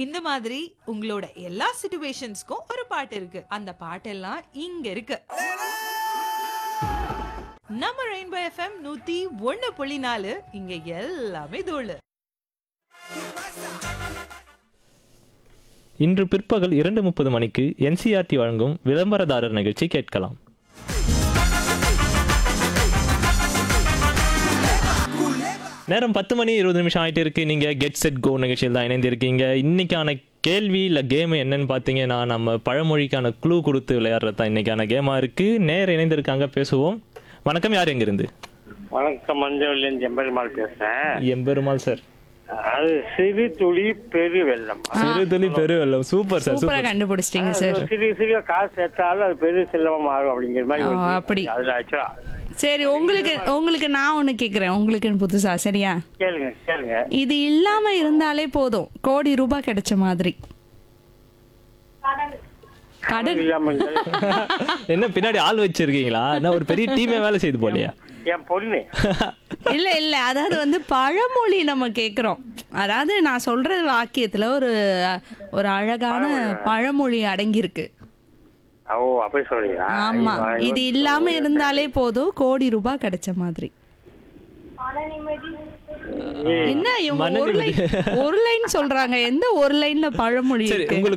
இந்த மாதிரி உங்களோட எல்லா சிச்சுவேஷன்ஸ்க்கும் ஒரு பாட்டு இருக்கு அந்த பாட்டெல்லாம் இங்க இருக்கு நம்ம ரெயின்போ எஃப்எம் நூத்தி ஒண்ணு புள்ளி நாலு இங்க எல்லாமே தோழு இன்று பிற்பகல் இரண்டு முப்பது மணிக்கு என்சிஆர்டி வழங்கும் விளம்பரதாரர் நிகழ்ச்சி கேட்கலாம் நேரம் பத்து மணி இருபது நிமிஷம் ஆயிட்டு இருக்கு நீங்க கெட் செட் கோ நிகழ்ச்சியில் தான் இணைந்திருக்கீங்க இன்னைக்கான கேள்வி இல்லை கேம் என்னன்னு பார்த்தீங்கன்னா நம்ம பழமொழிக்கான க்ளூ கொடுத்து விளையாடுறது தான் இன்னைக்கான கேமா இருக்கு நேர் இணைந்திருக்காங்க பேசுவோம் வணக்கம் யார் எங்கிருந்து வணக்கம் மஞ்சள்லேருந்து எம்பெருமாள் பேசுறேன் எம்பெருமாள் சார் அது சிறு துளி பெரு வெள்ளம் சிறு துளி பெரு வெள்ளம் சூப்பர் சார் சூப்பரா சூப்பர் கண்டுபிடிச்சிட்டீங்க அது சார் ஒரு சிறு சிறு காசு சேர்த்தாலும் அது பெரு செல்வம் ஆகும் அப்படிங்கிற மாதிரி ஒரு ஆ, அப்படி. அதுல ஆக்சுவலா சரி உங்களுக்கு உங்களுக்கு நான் ஒண்ணு கேக்குறேன் உங்களுக்குன்னு புதுசா சரியா கேளுங்க கேளுங்க இது இல்லாம இருந்தாலே போதும் கோடி ரூபாய் கிடைச்ச மாதிரி கடன் இல்லாம இருந்தா என்ன பின்னாடி ஆள் வச்சிருக்கீங்களா என்ன ஒரு பெரிய டீமே வேலை செய்து போலியா என் பொண்ணு இல்ல இல்ல அதாவது வந்து பழமொழி நம்ம கேக்குறோம் அதாவது நான் சொல்ற வாக்கியத்துல ஒரு ஒரு அழகான பழமொழி அடங்கியிருக்கு ஓ அப்படி சொல்றீங்களா ஆமா இது இல்லாம இருந்தாலே போதும் கோடி ரூபாய் கிடைச்ச மாதிரி என்ன இவங்க மன ஒரு லைன் ஒரு லைன் சொல்றாங்க எந்த ஒரு லைன்ல பழமொழி சரி இருக்கு உங்களுக்கு